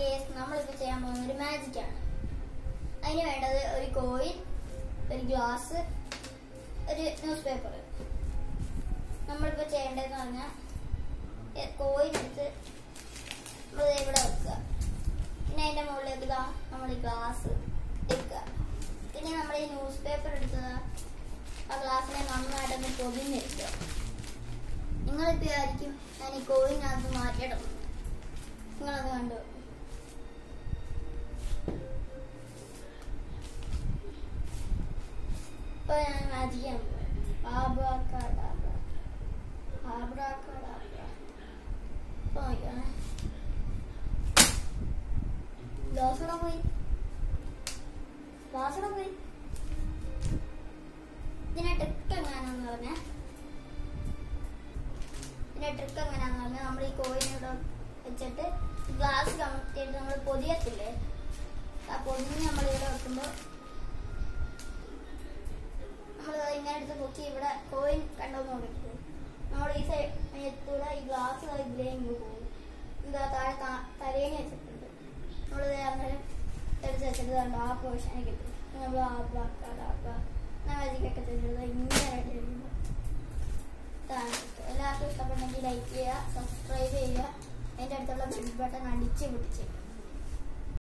Case നമ്മളിപ്പോൾ ചെയ്യാൻ പോകുന്ന ഒരു മാജിക് ആണ് അതിന് വേണ്ടത് ഒരു കോയിൻ ഒരു ഗ്ലാസ് ഒരു ന്യൂസ് പേപ്പർ നമ്മളിപ്പോൾ ചെയ്യേണ്ടതെന്ന് പറഞ്ഞാൽ കോയിൻ എടുത്ത് നമ്മൾ ഇവിടെ വെക്കുക പിന്നെ അതിൻ്റെ മുകളിലേക്ക് ഇതാ നമ്മൾ ഈ ഗ്ലാസ് വെക്കുക പിന്നെ നമ്മൾ ഈ ന്യൂസ് പേപ്പർ എടുത്തത് ആ ഗ്ലാസ്സിനെ നന്നായിട്ടൊന്ന് പൊതിഞ്ഞെടുക്കുക നിങ്ങളിപ്പോൾ വിചാരിക്കും ഞാൻ ഈ കോയിനകത്ത് മാറ്റിയിടുന്നു നിങ്ങളത് കണ്ടു ഇപ്പൊ ഞാൻ മാജിക് ചെയ്യാൻ പോവാ ആബ്രാക്കഡാബ്ര ആബ്രാക്കഡാബ്ര ഇപ്പൊ നോക്കിയാണേ ഗ്ലാസ്സോടെ പോയി ഗ്ലാസ്സോടെ പോയി ഇതിന്റെ ട്രിക്ക് എങ്ങനെയാണെന്ന് പറഞ്ഞാൽ ഇതിന്റെ ട്രിക്ക് എങ്ങനെയാണെന്ന് പറഞ്ഞാൽ നമ്മൾ ഈ കോയിൻ ഇവിടെ വെച്ചിട്ട് ഗ്ലാസ് കമത്തിയിട്ട് നമ്മൾ പൊതിയത്തില്ലേ ആ പൊതിഞ്ഞ് നമ്മൾ ഇവിടെ വെക്കുമ്പോൾ നമ്മൾ ഇങ്ങനെ എടുത്ത് പൊക്കി ഇവിടെ കോയിൻ കണ്ടോന്ന് നോക്കിയിട്ട് നമ്മൾ ഈ സൈഡിലൂടെ ഈ ഗ്ലാസ് ഇതിലേക്ക് പോകും എന്താ താഴെ ത- തലേണി വെച്ചിട്ടുണ്ട് നമ്മൾ അന്നേരം എടുത്ത് വെച്ചിട്ട് കണ്ടോ ആ പോർഷനെ കിട്ടും നമ്മൾ മാജിക്കൊക്കെ ചെയ്തത് ഇങ്ങനെ ഇടുമ്പോൾ ഇതാണ് കിട്ടും. എല്ലാവർക്കും ഇഷ്ടപ്പെട്ടെങ്കിൽ ലൈക്ക് ചെയ്യുക സബ്സ്ക്രൈബ് ചെയ്യുക അതിൻ്റെ അടുത്തുള്ള ബെൽ ബട്ടൺ അടിച്ച് പിടിച്ചേക്കും